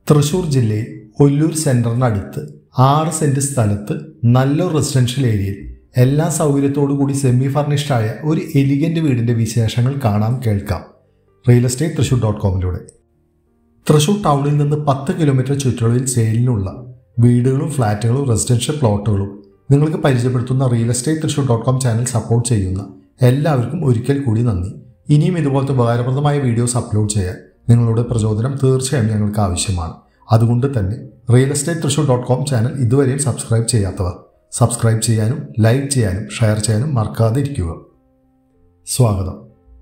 തൃശൂർ ജില്ലയിൽ ഒല്ലൂർ സെന്ററിനടുത്ത് ആറ് സെന്റ് സ്ഥലത്ത് നല്ലൊരു റെസിഡൻഷ്യൽ ഏരിയയിൽ എല്ലാ സൗകര്യത്തോടു കൂടി സെമി ഫർണിഷ്ഡ് ആയ ഒരു എലിഗന്റ് വീടിന്റെ വിശേഷങ്ങൾ കാണാം കേൾക്കാം റിയൽ എസ്റ്റേറ്റ് തൃശൂർ ഡോട്ട് കോമിലൂടെ തൃശൂർ ടൗണിൽ നിന്ന് പത്ത് കിലോമീറ്റർ ചുറ്റളവിൽ സെയിലിനുള്ള വീടുകളും ഫ്ലാറ്റുകളും റെസിഡൻഷ്യൽ പ്ലോട്ടുകളും നിങ്ങൾക്ക് പരിചയപ്പെടുത്തുന്ന real estate Thrissur dot com channel support ചെയ്യുന്ന എല്ലാവർക്കും ഒരിക്കൽ കൂടി നന്ദി ഇനിയും ഇതുപോലത്തെ ഉപകാരപ്രദമായ വീഡിയോസ് അപ്ലോഡ് ചെയ്യാൻ നിങ്ങളുടെ പ്രചോദനം തീർച്ചയായും ഞങ്ങൾക്ക് ആവശ്യമാണ് അതുകൊണ്ട് തന്നെ real estate Thrissur dot com channel ഇതുവരെയും സബ്സ്ക്രൈബ് ചെയ്യാത്തവർ സബ്സ്ക്രൈബ് ചെയ്യാനും ലൈക്ക് ചെയ്യാനും ഷെയർ ചെയ്യാനും മറക്കാതെ ഇരിക്കുക സ്വാഗതം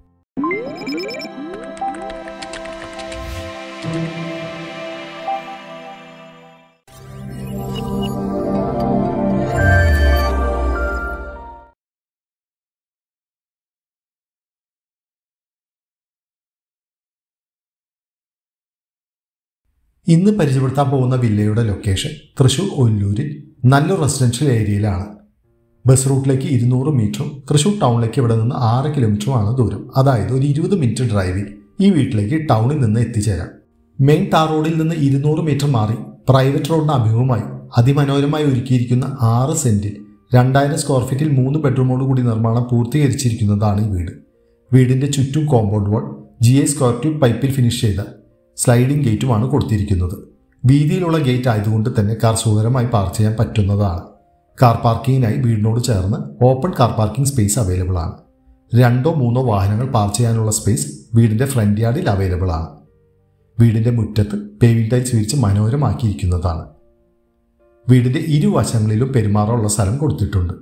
ഇന്ന് പരിചയപ്പെടുത്താൻ പോകുന്ന വില്ലയുടെ ലൊക്കേഷൻ തൃശൂർ ഒല്ലൂരിൽ നല്ലൊരു റെസിഡൻഷ്യൽ ഏരിയയിലാണ് ബസ് റൂട്ടിലേക്ക് ഇരുന്നൂറ് മീറ്ററും തൃശൂർ ടൗണിലേക്ക് ഇവിടെ നിന്ന് ആറ് കിലോമീറ്ററുമാണ് ദൂരം അതായത് ഒരു ഇരുപത് മിനിറ്റ് ഡ്രൈവിൽ ഈ വീട്ടിലേക്ക് ടൗണിൽ നിന്ന് എത്തിച്ചേരാം മെയിൻ ടാർ റോഡിൽ നിന്ന് ഇരുന്നൂറ് മീറ്റർ മാറി പ്രൈവറ്റ് റോഡിന് അഭിമുഖമായി അതിമനോഹരമായി ഒരുക്കിയിരിക്കുന്ന ആറ് സെന്റിൽ രണ്ടായിരം സ്ക്വയർ ഫീറ്റിൽ മൂന്ന് ബെഡ്റൂമോട് കൂടി നിർമ്മാണം പൂർത്തീകരിച്ചിരിക്കുന്നതാണ് ഈ വീട് വീടിന്റെ ചുറ്റും compound wall G A square tube പൈപ്പിൽ ഫിനിഷ് ചെയ്ത സ്ലൈഡിംഗ് ഗേറ്റുമാണ് കൊടുത്തിരിക്കുന്നത് വീതിയിലുള്ള ഗേറ്റ് ആയതുകൊണ്ട് തന്നെ കാർ സുഖകരമായി പാർക്ക് ചെയ്യാൻ പറ്റുന്നതാണ് കാർ പാർക്കിങ്ങിനായി വീടിനോട് ചേർന്ന് open car parking space available ആണ് രണ്ടോ മൂന്നോ വാഹനങ്ങൾ പാർക്ക് ചെയ്യാനുള്ള സ്പേസ് വീടിന്റെ ഫ്രണ്ട് യാർഡിൽ അവൈലബിൾ ആണ് വീടിന്റെ മുറ്റത്ത് പേവിംഗ് ടൈൽസ് വിരിച്ച് മനോഹരമാക്കിയിരിക്കുന്നതാണ് വീടിന്റെ ഇരുവശങ്ങളിലും പെരുമാറാനുള്ള സ്ഥലം കൊടുത്തിട്ടുണ്ട്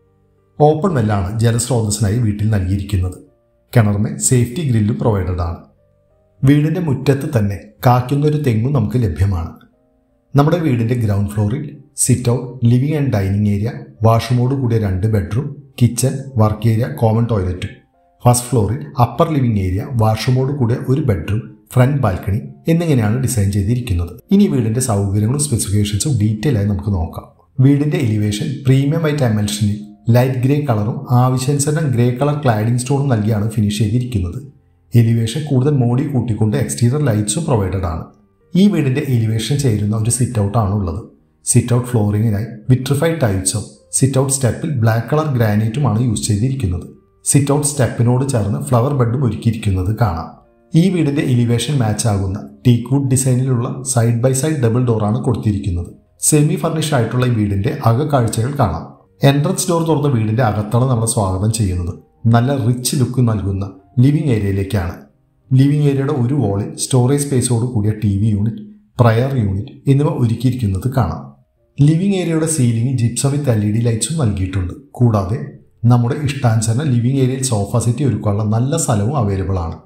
ഓപ്പൺ വെല്ലാണ് ജലസ്രോതസ്സിനായി വീട്ടിൽ നൽകിയിരിക്കുന്നത് കിണറിന് സേഫ്റ്റി ഗ്രില്ലും പ്രൊവൈഡഡ് ആണ് വീടിന്റെ മുറ്റത്ത് തന്നെ കാക്കുന്ന ഒരു തെങ്ങും നമുക്ക് ലഭ്യമാണ് നമ്മുടെ വീടിന്റെ ഗ്രൗണ്ട് ഫ്ലോറിൽ sit out living and dining area വാഷ്റൂമോട് കൂടിയ രണ്ട് bedroom kitchen work area common ടോയ്ലറ്റും ഫസ്റ്റ് ഫ്ലോറിൽ അപ്പർ ലിവിംഗ് ഏരിയ വാഷ്റൂമോട് കൂടിയ ഒരു ബെഡ്റൂം ഫ്രണ്ട് ബാൽക്കണി എന്നിങ്ങനെയാണ് ഡിസൈൻ ചെയ്തിരിക്കുന്നത് ഇനി വീടിന്റെ സൗകര്യങ്ങളും സ്പെസിഫിക്കേഷൻസും ഡീറ്റെയിൽ ആയി നമുക്ക് നോക്കാം വീടിന്റെ എലിവേഷൻ പ്രീമിയം വൈറ്റ് എമൽഷനിൽ ലൈറ്റ് ഗ്രേ കളറും ആവശ്യാനുസരണം ഗ്രേ കളർ ക്ലാഡിംഗ് സ്റ്റോണും നൽകിയാണ് ഫിനിഷ് ചെയ്തിരിക്കുന്നത് എലിവേഷൻ കൂടുതൽ മോഡി കൂട്ടിക്കൊണ്ട് എക്സ്റ്റീരിയർ ലൈറ്റ്സും പ്രൊവൈഡഡ് ആണ് ഈ വീടിന്റെ എലിവേഷൻ ചേരുന്ന ഒരു സിറ്റ് ഔട്ട് ആണ് ഉള്ളത് സിറ്റ് ഔട്ട് ഫ്ലോറിങ്ങിനായി വിട്രിഫൈഡ് ടൈൽസും സിറ്റ് ഔട്ട് സ്റ്റെപ്പിൽ ബ്ലാക്ക് കളർ ഗ്രാനൈറ്റുമാണ് യൂസ് ചെയ്തിരിക്കുന്നത് സിറ്റ് ഔട്ട് സ്റ്റെപ്പിനോട് ചേർന്ന് ഫ്ലവർ ബെഡും ഒരുക്കിയിരിക്കുന്നത് കാണാം ഈ വീടിന്റെ എലിവേഷൻ മാച്ച് ആകുന്ന ടീക്ക് വുഡ് ഡിസൈനിലുള്ള സൈഡ് ബൈ സൈഡ് ഡബിൾ ഡോറാണ് കൊടുത്തിരിക്കുന്നത് സെമി ഫർണിഷ് ആയിട്ടുള്ള ഈ വീടിന്റെ അക കാഴ്ചകൾ കാണാം എൻട്രൻസ് ഡോർ തുറന്ന വീടിന്റെ അകത്താണ് നമ്മൾ സ്വാഗതം ചെയ്യുന്നത് നല്ല റിച്ച് ലുക്ക് നൽകുന്ന ലിവിംഗ് ഏരിയയിലേക്കാണ് ലിവിംഗ് ഏരിയയുടെ ഒരു വോളിൽ സ്റ്റോറേജ് സ്പേസോട് കൂടിയ T V unit prayer unit എന്നിവ ഒരുക്കിയിരിക്കുന്നത് കാണാം ലിവിംഗ് ഏരിയയുടെ ceiling gypsum with L E D ലൈറ്റ്സും നൽകിയിട്ടുണ്ട് കൂടാതെ നമ്മുടെ ഇഷ്ടാനുസരണം ലിവിംഗ് ഏരിയയിൽ സോഫ സെറ്റ് ഒരുക്കാനുള്ള നല്ല സ്ഥലവും അവൈലബിൾ ആണ്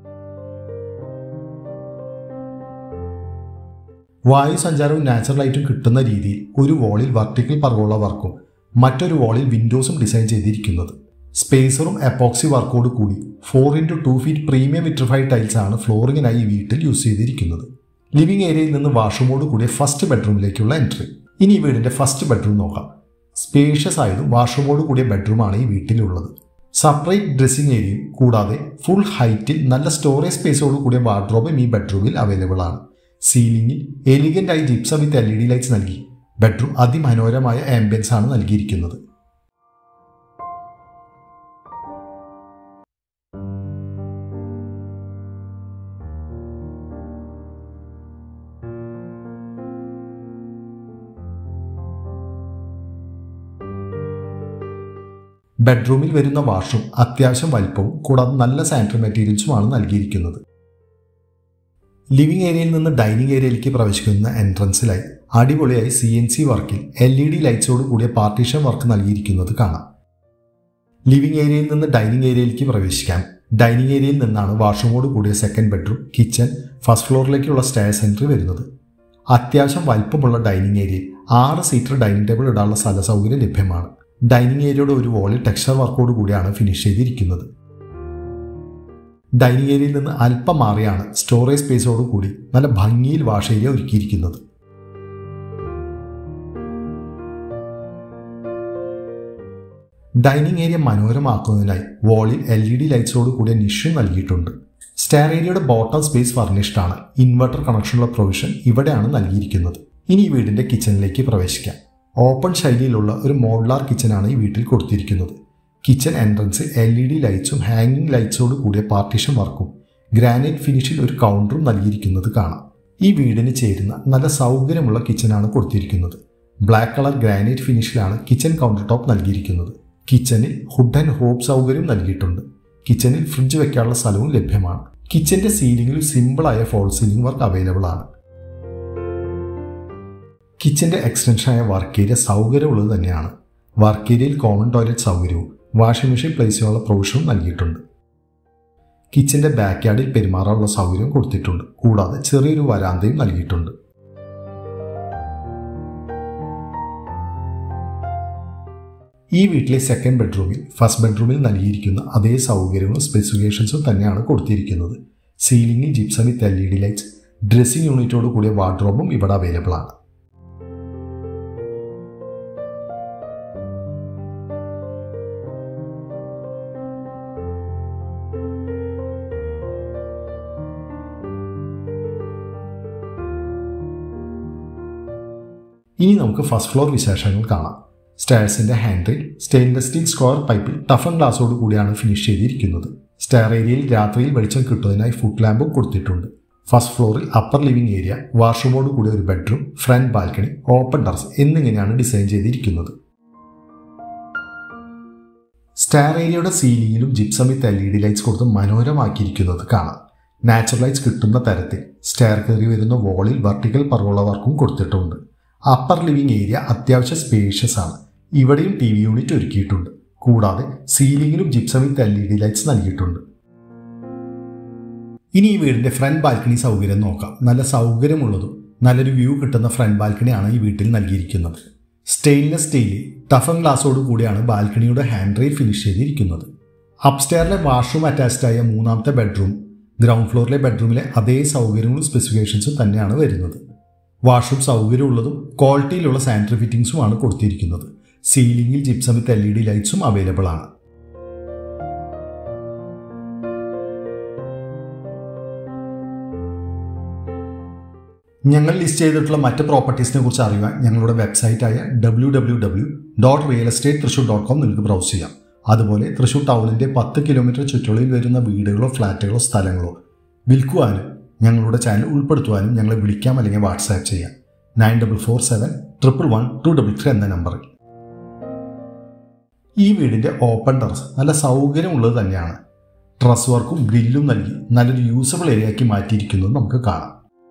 വായു സഞ്ചാരവും നാച്ചുറൽ ലൈറ്റും കിട്ടുന്ന രീതിയിൽ ഒരു വോളിൽ വർട്ടിക്കൽ പർഗോള വർക്കും മറ്റൊരു വോളിൽ വിൻഡോസും ഡിസൈൻ ചെയ്തിരിക്കുന്നത് സ്പേസറും എപ്പോക്സി വർക്കോട് കൂടി four into two feet premium vitrified tiles ആണ് ഫ്ലോറിങ്ങിനായി ഈ വീട്ടിൽ യൂസ് ചെയ്തിരിക്കുന്നത് ലിവിംഗ് ഏരിയയിൽ നിന്ന് വാഷ്റൂമോട് കൂടിയ ഫസ്റ്റ് ബെഡ്റൂമിലേക്കുള്ള എൻട്രി ഇനി ഈ വീടിന്റെ ഫസ്റ്റ് ബെഡ്റൂം നോക്കാം സ്പേഷ്യസ് ആയതും വാഷ്റൂമോട് കൂടിയ ബെഡ്റൂമാണ് ഈ വീട്ടിലുള്ളത് സെപ്പറേറ്റ് ഡ്രസ്സിംഗ് ഏരിയയും കൂടാതെ ഫുൾ ഹൈറ്റിൽ നല്ല സ്റ്റോറേജ് സ്പേസോട് കൂടിയ വാർഡ്രോബും ഈ ബെഡ്റൂമിൽ അവൈലബിൾ ആണ് സീലിംഗിൽ എലിഗന്റ് ആയി gypsum with L E D lights നൽകി ബെഡ്റൂം അതിമനോഹരമായ ആംബിയൻസ് ആണ് നൽകിയിരിക്കുന്നത് ബെഡ്റൂമിൽ വരുന്ന വാഷ്റൂം അത്യാവശ്യം വലിപ്പവും കൂടാതെ നല്ല സാനിറ്ററി മെറ്റീരിയൽസുമാണ് നൽകിയിരിക്കുന്നത് ലിവിംഗ് ഏരിയയിൽ നിന്ന് ഡൈനിങ് ഏരിയയിലേക്ക് പ്രവേശിക്കുന്ന എൻട്രൻസിലായി അടിപൊളിയായി സി എൻ സി വർക്കിൽ എൽ ഇ ഡി ലൈറ്റ്സോട് കൂടിയ പാർട്ടീഷൻ വർക്ക് നൽകിയിരിക്കുന്നത് കാണാം ലിവിംഗ് ഏരിയയിൽ നിന്ന് ഡൈനിങ് ഏരിയയിലേക്ക് പ്രവേശിക്കാം ഡൈനിങ് ഏരിയയിൽ നിന്നാണ് വാഷ്റൂമോട് കൂടിയ സെക്കൻഡ് ബെഡ്റൂം കിച്ചൺ ഫസ്റ്റ് ഫ്ലോറിലേക്കുള്ള സ്റ്റെയർസ് എൻട്രി വരുന്നത് അത്യാവശ്യം വലിപ്പമുള്ള ഡൈനിങ് ഏരിയയിൽ ആറ് സീറ്റർ ഡൈനിങ് ടേബിൾ ഇടാനുള്ള സ്ഥല സൗകര്യം ലഭ്യമാണ് ഡൈനിങ് ഏരിയയുടെ ഒരു വോളിൽ ടെക്സ്ചർ വർക്കോട് കൂടിയാണ് ഫിനിഷ് ചെയ്തിരിക്കുന്നത് ഡൈനിങ് ഏരിയയിൽ നിന്ന് അല്പം മാറിയാണ് സ്റ്റോറേജ് സ്പേസോട് കൂടി നല്ല ഭംഗിയിൽ വാഷ് ഏരിയ ഒരുക്കിയിരിക്കുന്നത് ഡൈനിങ് ഏരിയ മനോഹരമാക്കുന്നതിനായി വോളിൽ എൽ ഇ ഡി ലൈറ്റ്സോട് കൂടിയ നിഷും നൽകിയിട്ടുണ്ട് സ്റ്റെയർ ഏരിയയുടെ ബോട്ടം സ്പേസ് ഫർണിഷ്ഡ് ആണ് ഇൻവെർട്ടർ കണക്ഷനുള്ള പ്രൊവിഷൻ ഇവിടെയാണ് നൽകിയിരിക്കുന്നത് ഇനി ഈ വീടിന്റെ കിച്ചണിലേക്ക് പ്രവേശിക്കാം ഓപ്പൺ ശൈലിയിലുള്ള ഒരു മോഡുലാർ കിച്ചനാണ് ഈ വീട്ടിൽ കൊടുത്തിരിക്കുന്നത് kitchen entrance L E D ലൈറ്റ്സും ഹാങ്ങിങ് ലൈറ്റ്സോട് കൂടിയ പാർട്ടീഷൻ വർക്കും ഗ്രാനൈറ്റ് ഫിനിഷിൽ ഒരു കൗണ്ടറും നൽകിയിരിക്കുന്നത് കാണാം ഈ വീടിന് ചേരുന്ന നല്ല സൗകര്യമുള്ള കിച്ചനാണ് കൊടുത്തിരിക്കുന്നത് ബ്ലാക്ക് കളർ ഗ്രാനൈറ്റ് ഫിനിഷിലാണ് കിച്ചൺ കൗണ്ടർ ടോപ്പ് നൽകിയിരിക്കുന്നത് കിച്ചണിൽ ഹുഡ് ആൻഡ് ഹോപ്പ് സൗകര്യം നൽകിയിട്ടുണ്ട് കിച്ചണിൽ ഫ്രിഡ്ജ് വെക്കാനുള്ള സ്ഥലവും ലഭ്യമാണ് കിച്ചന്റെ സീലിംഗിൽ സിമ്പിളായ ഫോൾ സീലിംഗ് വർക്ക് അവൈലബിൾ ആണ് കിച്ചന്റെ എക്സ്റ്റൻഷനായ വർക്ക് ഏരിയ സൗകര്യമുള്ളത് തന്നെയാണ് വർക്ക് ഏരിയയിൽ കോമൺ ടോയ്ലറ്റ് സൗകര്യവും വാഷിംഗ് മെഷീൻ പ്ലേസ് ചെയ്യാനുള്ള പ്രൊവിഷനും നൽകിയിട്ടുണ്ട് കിച്ചന്റെ ബാക്ക് യാർഡിൽ പെരുമാറാനുള്ള സൗകര്യം കൊടുത്തിട്ടുണ്ട് കൂടാതെ ചെറിയൊരു വരാന്തയും നൽകിയിട്ടുണ്ട് ഈ വീട്ടിലെ സെക്കൻഡ് ബെഡ്റൂമിൽ ഫസ്റ്റ് ബെഡ്റൂമിൽ നൽകിയിരിക്കുന്ന അതേ സൗകര്യങ്ങളും സ്പെസിഫിക്കേഷൻസും തന്നെയാണ് കൊടുത്തിരിക്കുന്നത് സീലിംഗിൽ gypsum with L E D lights dressing യൂണിറ്റോട് കൂടിയ വാർഡ്രോബും ഇവിടെ അവൈലബിൾ ആണ് ഇനി നമുക്ക് ഫസ്റ്റ് ഫ്ലോർ വിശേഷങ്ങൾ കാണാം സ്റ്റെയർസിന്റെ ഹാൻഡിൽ സ്റ്റെയിൻലെസ് സ്റ്റീൽ സ്ക്വയർ പൈപ്പിൽ ടഫൻ ഗ്ലാസോട് കൂടിയാണ് ഫിനിഷ് ചെയ്തിരിക്കുന്നത് സ്റ്റെയർ ഏരിയയിൽ രാത്രിയിൽ വെളിച്ചം കിട്ടുന്നതിനായി ഫുഡ് ലാമ്പും കൊടുത്തിട്ടുണ്ട് ഫസ്റ്റ് ഫ്ലോറിൽ അപ്പർ ലിവിംഗ് ഏരിയ വാഷ്റൂമോട് കൂടിയ ഒരു bedroom front balcony open terrace എന്നിങ്ങനെയാണ് ഡിസൈൻ ചെയ്തിരിക്കുന്നത് സ്റ്റെയർ ഏരിയയുടെ സീലിംഗിലും gypsum with L E D lights കൊടുത്ത് മനോഹരമാക്കിയിരിക്കുന്നത് കാണാം നാച്ചുറൽ ലൈറ്റ്സ് കിട്ടുന്ന തരത്തിൽ സ്റ്റെയർ കയറി വരുന്ന വോളിൽ വെർട്ടിക്കൽ പർവ്വള വർക്കും കൊടുത്തിട്ടുണ്ട് അപ്പർ ലിവിംഗ് ഏരിയ അത്യാവശ്യം സ്പേഷ്യസ് ആണ് ഇവിടെയും ടി വി യൂണിറ്റ് ഒരുക്കിയിട്ടുണ്ട് കൂടാതെ സീലിംഗിലും gypsum with L E D lights നൽകിയിട്ടുണ്ട് ഇനി ഈ വീടിന്റെ ഫ്രണ്ട് ബാൽക്കണി സൗകര്യം നോക്കാം നല്ല സൗകര്യമുള്ളതും നല്ലൊരു വ്യൂ കിട്ടുന്ന ഫ്രണ്ട് ബാൽക്കണിയാണ് ഈ വീട്ടിൽ നൽകിയിരിക്കുന്നത് സ്റ്റെയിൻലെസ് സ്റ്റീലിൽ ടഫൻ ഗ്ലാസോട് കൂടിയാണ് ബാൽക്കണിയുടെ ഹാൻഡ് റെയിൽ ഫിനിഷ് ചെയ്തിരിക്കുന്നത് അപ്സ്റ്റെയറിലെ വാഷ്റൂം അറ്റാച്ച്ഡ് ആയ മൂന്നാമത്തെ ബെഡ്റൂം ഗ്രൗണ്ട് ഫ്ലോറിലെ ബെഡ്റൂമിലെ അതേ സൗകര്യങ്ങളും സ്പെസിഫിക്കേഷൻസും തന്നെയാണ് വരുന്നത് വാഷ്റൂം സൗകര്യമുള്ളതും ക്വാളിറ്റിയിലുള്ള സാനിറ്ററി ഫിറ്റിംഗ്സുമാണ് കൊടുത്തിരിക്കുന്നത് സീലിംഗിൽ gypsum with L E D ലൈറ്റ്സും അവൈലബിൾ ആണ് ഞങ്ങൾ ലിസ്റ്റ് ചെയ്തിട്ടുള്ള മറ്റ് പ്രോപ്പർട്ടീസിനെ കുറിച്ച് അറിയുവാൻ ഞങ്ങളുടെ വെബ്സൈറ്റായ W W W dot real estate Thrissur dot com നിങ്ങൾക്ക് ബ്രൗസ് ചെയ്യാം അതുപോലെ തൃശൂർ ടൗണിൻ്റെ പത്ത് കിലോമീറ്റർ ചുറ്റളവിൽ വരുന്ന വീടുകളോ ഫ്ലാറ്റുകളോ സ്ഥലങ്ങളോ വിൽക്കുവാനും ഞങ്ങളുടെ ചാനൽ ഉൾപ്പെടുത്തുവാനും ഞങ്ങളെ വിളിക്കാം അല്ലെങ്കിൽ വാട്സാപ്പ് ചെയ്യാം nine double four seven triple one two double three എന്ന നമ്പറിൽ ഈ വീടിൻ്റെ ഓപ്പൺ ടെറസ് നല്ല സൗകര്യമുള്ളത് തന്നെയാണ് ട്രസ് വർക്കും ഗ്രില്ലും നൽകി നല്ലൊരു യൂസബിൾ ഏരിയയാക്കി മാറ്റിയിരിക്കുന്നത് നമുക്ക് കാണാം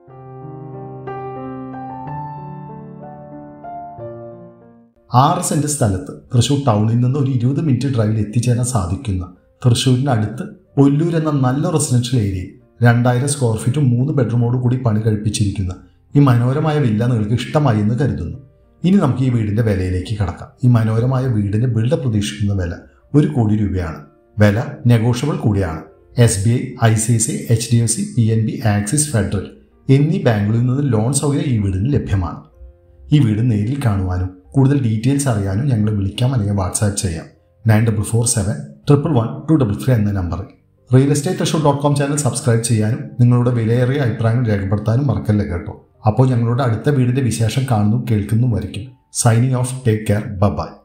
ആറ് സെന്റ് സ്ഥലത്ത് തൃശ്ശൂർ ടൗണിൽ നിന്ന് ഒരു ഇരുപത് മിനിറ്റ് ഡ്രൈവിൽ എത്തിച്ചേരാൻ സാധിക്കുന്ന തൃശ്ശൂരിന് അടുത്ത് ഒല്ലൂർ എന്ന നല്ല റെസിഡൻഷ്യൽ ഏരിയയിൽ രണ്ടായിരം സ്ക്വയർ ഫീറ്റും മൂന്ന് ബെഡ്റൂമോട് കൂടി പണി കഴിപ്പിച്ചിരിക്കുന്ന ഈ മനോഹരമായ വില്ല നിങ്ങൾക്ക് ഇഷ്ടമായി എന്ന് കരുതുന്നു ഇനി നമുക്ക് ഈ വീടിന്റെ വിലയിലേക്ക് കടക്കാം ഈ മനോഹരമായ വീടിന്റെ ബിൽഡ് പ്രതീക്ഷിക്കുന്ന വില ഒരു കോടി രൂപയാണ് വില നെഗോഷ്യബിൾ കൂടിയാണ് S B I I C I C H D F C P N B Axis Federal എന്നീ ബാങ്കുകളിൽ നിന്ന് ലോൺ സൗകര്യം ഈ വീടിന് ലഭ്യമാണ് ഈ വീട് നേരിൽ കാണുവാനും കൂടുതൽ ഡീറ്റെയിൽസ് അറിയാനും ഞങ്ങളെ വിളിക്കാം അല്ലെങ്കിൽ വാട്സാപ്പ് ചെയ്യാം nine double four seven triple one two double three എന്ന നമ്പറിൽ real estate Thrissur dot com channel subscribe ചെയ്യാനും നിങ്ങളുടെ വിലയേറിയ അഭിപ്രായങ്ങൾ രേഖപ്പെടുത്താനും മറക്കല്ലേ കേട്ടോ അപ്പോൾ ഞങ്ങളുടെ അടുത്ത വീടിന്റെ വിശേഷം കാണുന്നു കേൾക്കുന്നു വരയ്ക്കും signing off take care by